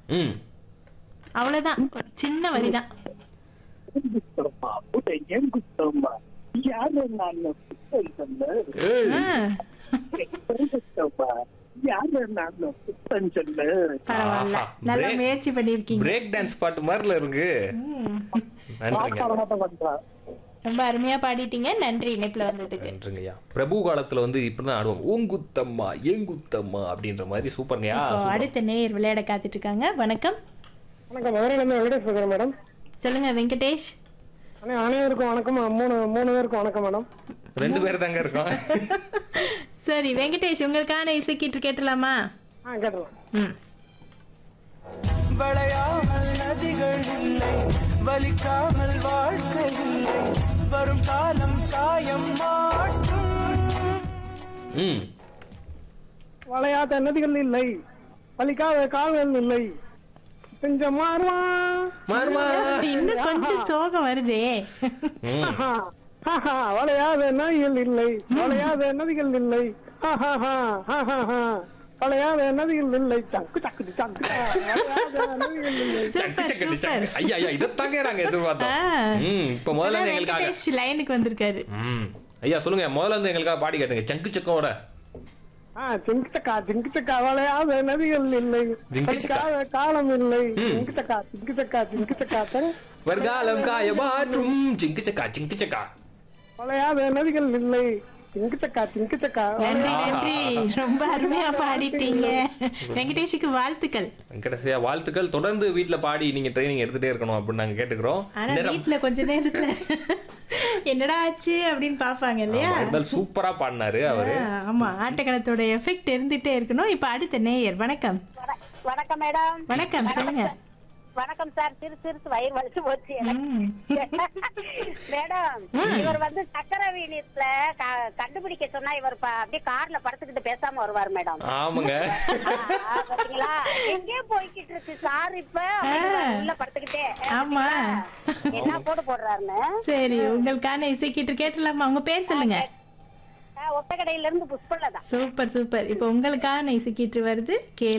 ம் அவ்வளவுதான் ஒரு சின்ன வரிதான் குத்தம்மா புதை ஏன் குத்தம்மா யாரு நான் குத்தம் சொல்ல ஏய், ஆ, குத்தம்மா யாரு நான் குத்தம் சொல்ல பரவாயில்ல ஆஹா, நல்ல break- முயற்சி பண்ணிருக்கீங்க பிரேக் டான்ஸ் பாட்டு மாதிரில இருக்கு நன்றிங்க பாடம் பண்றா ரொம்ப அருமையா பாடிட்டீங்க நன்றி இணைப்புல வந்ததுக்கு நன்றிங்கய்யா பிரபு காலத்துல வந்து இப்படிதான் ஆடுவாங்க ஓங்குத்தம்மா ஏங்குத்தம்மா அப்படின்ற மாதிரி சூப்பர்ங்கய்யா இப்போ அடுத்த நேயர் விளையாட காத்துட்டு இருக்காங்க வணக்கம் வணக்கம் மதுரையிலேருந்து வெங்கடேஷ் பேசுகிறேன் மேடம் சொல்லுங்க வெங்கடேஷ் அண்ணே அனைவருக்கும் வணக்கம் மூணு மூணு பேருக்கும் வணக்கம் மேடம் ரெண்டு பேர் தாங்க இருக்கோம் சரி வெங்கடேஷ் உங்களுக்கான இசைக்கீட்டு கேட்டலாமா ஆ கேட்டலாம் ம் வளையாமல் நதிகள் இல்லை வலிக்காமல் வாழ்க்கை இல்லை வரும் காலம் காயம் மாற்றும் ம் வளையாத நதிகள் இல்லை பலிக்காத கால்கள் இல்லை கொஞ்சம் மாறுவா மாறுமா இன்னும் கொஞ்சம் சோகம் வருதே ம் ஆஹா, ஆஹா, வளையாத நதிகள் இல்லை வளையாத நதிகள் இல்லை ஆஹாஹா, ஆஹாஹா, வளையாத நதிகள் இல்லை சக்கு சக்கு சக்கு வளையாத நதிகள் இல்லை சக்கு சூப்பர் சக்கு சூப்பர் சக்கு ஐயா ஐயா இதைத்தாங்க நாங்க எதிர்பார்த்தோம் ஆ. ம் இப்போ முதல்ல இருந்து எங்களுக்காக வெங்கடேஷ் லைனுக்கு வந்திருக்காரு ம் ஐயா சொல்லுங்க முதல்ல இருந்து எங்களுக்காக பாடி காட்டுங்க சங்கு சக்கோட ஆ ஜிங்கு சக்கா ஜிங்கு சக்கா வளையாத நதிகள் இல்லை ஜிங்கு சக்கா. பலிக்காத காலம் இல்லை ம். ஜிங்கு சக்கா ஜிங்கு சக்கா ஜிங்கு சக்கா தர வருகாலம் காய மாற்றும் சிங்கு சக்கா சிங்கு சக்கா வளையாத நதிகள் இல்லை திங்கு சக்கா திங்கு சக்கா நன்றி ஆஹா. நன்றி ரொம்ப அருமையா பாடிட்டீங்க வெங்கடேஷுக்கு வாழ்த்துக்கள் வெங்கடேசையா வாழ்த்துக்கள் தொடர்ந்து வீட்ல பாடி நீங்க ட்ரைனிங் எடுத்துட்டே இருக்கணும் அப்படின்னு நாங்க கேட்டுக்கிறோம் ஆனா நேரம் வீட்ல கொஞ்ச நேரத்துல என்னடா ஆச்சு அப்படின்னு பாப்பாங்க இல்லையா ஆமா, இருந்தாலும் சூப்பரா பாடினாரு அவரு ஆ, ஆமா ஆட்டக்கணத்தோட எஃபெக்ட் இருந்துட்டே இருக்கணும் இப்ப அடுத்த நேயர் வணக்கம் வண- வணக்கம் மேடம் வணக்கம் சொல்லுங்க வணக்கம் சார் சிறு சிறுசு வயிறு வலிச்சு போச்சு எனக்கு. ம். மேடம் இவர் வந்து சக்கர வீணியத்துல க- கண்டுபிடிக்க சொன்னா இவர் ப- அப்படியே கார்ல படுத்துக்கிட்டு பேசாம வருவார் மேடம் ஆமாங்க ஆ, பாத்தீங்களா எங்கே போய்கிட்டு இருக்கு சார் இப்ப அப்படிங்கிறாரு உள்ள படுத்துக்கிட்டே ஆமா. பாத்தீங்களா? என்ன போட்டு போடுறாருன்னு சரி உங்களுக்கான இசைக்கீட்டு கேட்டலாமா உங்க பேர் சொல்லுங்க ஒத்த கடையில இருந்து புஷ்பலதான் சூப்பர் சூப்பர் இப்போ உங்களுக்கான இசைக்கீட்டு வருது கே